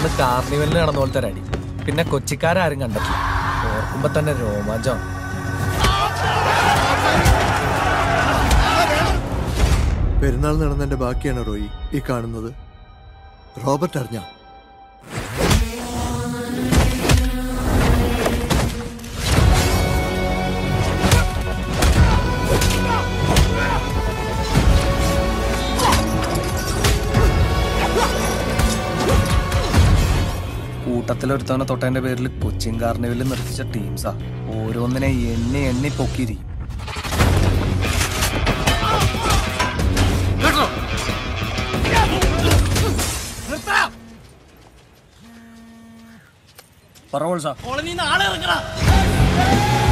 അന്ന് കാർണിവലിന് നടന്ന പോലത്തെ ഒരു അടി പിന്നെ കൊച്ചിക്കാരും കണ്ടിട്ടില്ല ഓർക്കുമ്പോ തന്നെ രോമാഞ്ചം പെരുന്നാൾ നടന്നതിന്റെ ബാക്കിയാണ് റോയി ഈ കാണുന്നത് റോബർട്ട് അറിഞ്ഞ കൂട്ടത്തിലൊരുത്തവനെ തൊട്ടതിന്റെ പേരിൽ കൊച്ചിൻ കാർണിവലിൽ നിർത്തിച്ച ടീംസാ ഓരോന്നിനെ എണ്ണി എണ്ണി പൊക്കിയിരിക്കും പറവോൾ സാർ കോളനിന്ന് ആളെ ഇറങ്ങടാ